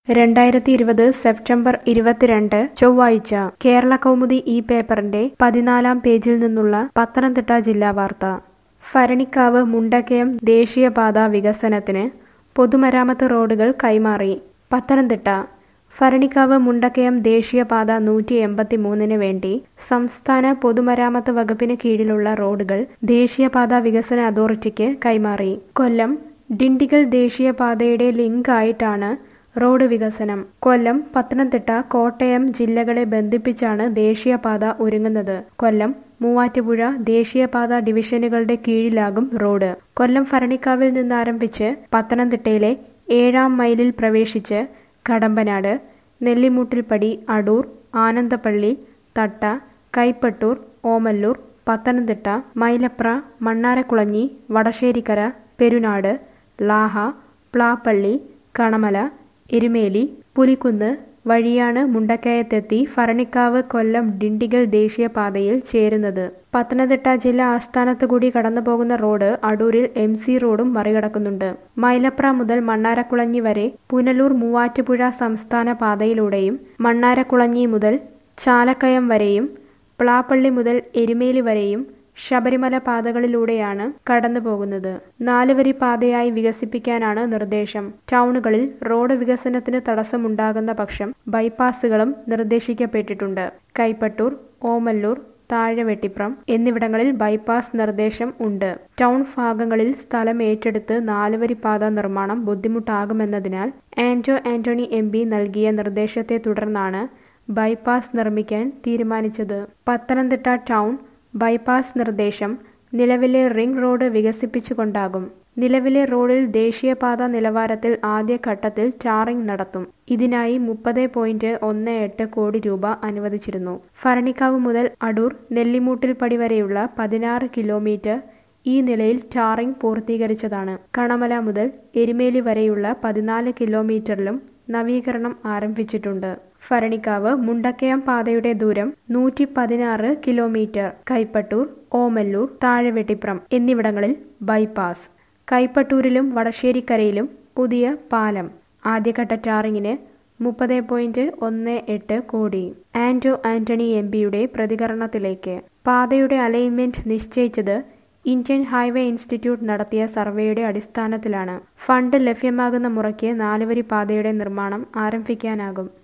രണ്ടായിരത്തി ഇരുപത് സെപ്റ്റംബർ ഇരുപത്തിരണ്ട് ചൊവ്വാഴ്ച കേരള കൗമുദി ഈ പേപ്പറിന്റെ പതിനാലാം പേജിൽ നിന്നുള്ള പത്തനംതിട്ട ജില്ലാ വാർത്ത ഭരണിക്കാവ് മുണ്ടക്കയം ദേശീയപാത വികസനത്തിന് പൊതുമരാമത്ത് റോഡുകൾ കൈമാറി പത്തനംതിട്ട ഭരണിക്കാവ് മുണ്ടക്കയം ദേശീയപാത നൂറ്റി എൺപത്തി മൂന്നിന് വേണ്ടി സംസ്ഥാന പൊതുമരാമത്ത് വകുപ്പിന് കീഴിലുള്ള റോഡുകൾ ദേശീയപാത വികസന അതോറിറ്റിക്ക് കൈമാറി കൊല്ലം ഡിണ്ടിഗൽ ദേശീയപാതയുടെ ലിങ്ക് ആയിട്ടാണ് റോഡ് വികസനം കൊല്ലം പത്തനംതിട്ട കോട്ടയം ജില്ലകളെ ബന്ധിപ്പിച്ചാണ് ദേശീയപാത ഒരുങ്ങുന്നത് കൊല്ലം മൂവാറ്റുപുഴ ദേശീയപാത ഡിവിഷനുകളുടെ കീഴിലാകും റോഡ് കൊല്ലം ഭരണിക്കാവിൽ നിന്നാരംഭിച്ച് പത്തനംതിട്ടയിലെ ഏഴാം മൈലിൽ പ്രവേശിച്ച് കടമ്പനാട് നെല്ലിമൂട്ടിൽപ്പടി അടൂർ ആനന്ദപ്പള്ളി തട്ട കൈപ്പട്ടൂർ ഓമല്ലൂർ പത്തനംതിട്ട മൈലപ്ര മണ്ണാരക്കുളഞ്ഞി വടശ്ശേരിക്കര പെരുനാട് ലാഹ പ്ലാപ്പള്ളി കണമല എരുമേലി പുലിക്കുന്ന് വഴിയാണ് മുണ്ടക്കയത്തെത്തി ഭരണിക്കാവ് കൊല്ലം ഡിണ്ടിഗൽ ദേശീയപാതയിൽ ചേരുന്നത് പത്തനംതിട്ട ജില്ലാ ആസ്ഥാനത്ത് കൂടി കടന്നുപോകുന്ന റോഡ് അടൂരിൽ എം സി റോഡും മറികടക്കുന്നുണ്ട് മൈലപ്ര മുതൽ മണ്ണാരക്കുളഞ്ഞി വരെ പുനലൂർ മൂവാറ്റുപുഴ സംസ്ഥാന പാതയിലൂടെയും മണ്ണാരക്കുളഞ്ഞി മുതൽ ചാലക്കയം വരെയും പ്ലാപ്പള്ളി മുതൽ എരുമേലി വരെയും ശബരിമല പാതകളിലൂടെയാണ് കടന്നുപോകുന്നത് നാലുവരി പാതയായി വികസിപ്പിക്കാനാണ് നിർദ്ദേശം ടൗണുകളിൽ റോഡ് വികസനത്തിന് തടസ്സമുണ്ടാകുന്ന പക്ഷം ബൈപ്പാസുകളും നിർദ്ദേശിക്കപ്പെട്ടിട്ടുണ്ട് കൈപ്പട്ടൂർ ഓമല്ലൂർ താഴെവെട്ടിപ്രം എന്നിവിടങ്ങളിൽ ബൈപ്പാസ് നിർദ്ദേശം ഉണ്ട് ടൗൺ ഭാഗങ്ങളിൽ സ്ഥലം ഏറ്റെടുത്ത് നാലുവരി പാത നിർമ്മാണം ബുദ്ധിമുട്ടാകുമെന്നതിനാൽ ആന്റോ ആന്റണി എം നൽകിയ നിർദ്ദേശത്തെ തുടർന്നാണ് ബൈപ്പാസ് നിർമ്മിക്കാൻ തീരുമാനിച്ചത് പത്തനംതിട്ട ടൗൺ ബൈപ്പാസ് നിർദ്ദേശം നിലവിലെ റിംഗ് റോഡ് വികസിപ്പിച്ചുകൊണ്ടാകും നിലവിലെ റോഡിൽ ദേശീയപാത നിലവാരത്തിൽ ആദ്യഘട്ടത്തിൽ ടാറിംഗ് നടത്തും ഇതിനായി മുപ്പത് പോയിന്റ് ഒന്ന് എട്ട് കോടി രൂപ അനുവദിച്ചിരുന്നു ഭരണിക്കാവ് മുതൽ അടൂർ നെല്ലിമൂട്ടിൽപ്പടി വരെയുള്ള പതിനാറ് കിലോമീറ്റർ ഈ നിലയിൽ ടാറിംഗ് പൂർത്തീകരിച്ചതാണ് കണമല മുതൽ എരുമേലി വരെയുള്ള പതിനാല് കിലോമീറ്ററിലും നവീകരണം ആരംഭിച്ചിട്ടുണ്ട് ഭരണിക്കാവ് മുണ്ടക്കയം പാതയുടെ ദൂരം നൂറ്റി പതിനാറ് കിലോമീറ്റർ കൈപ്പട്ടൂർ ഓമല്ലൂർ താഴെവെട്ടിപ്രം എന്നിവിടങ്ങളിൽ ബൈപ്പാസ് കൈപ്പട്ടൂരിലും വടശ്ശേരിക്കരയിലും പുതിയ പാലം ആദ്യഘട്ട ടാറിങ്ങിന് മുപ്പത് പോയിന്റ് ഒന്ന് എട്ട് കോടി ആന്റോ ആന്റണി എം പിയുടെ പ്രതികരണത്തിലേക്ക് പാതയുടെ അലൈൻമെന്റ് നിശ്ചയിച്ചത് ഇന്ത്യൻ ഹൈവേ ഇൻസ്റ്റിറ്റ്യൂട്ട് നടത്തിയ സർവേയുടെ അടിസ്ഥാനത്തിലാണ് ഫണ്ട് ലഭ്യമാകുന്ന മുറയ്ക്ക് നാലുവരി പാതയുടെ നിർമ്മാണം ആരംഭിക്കാനാകും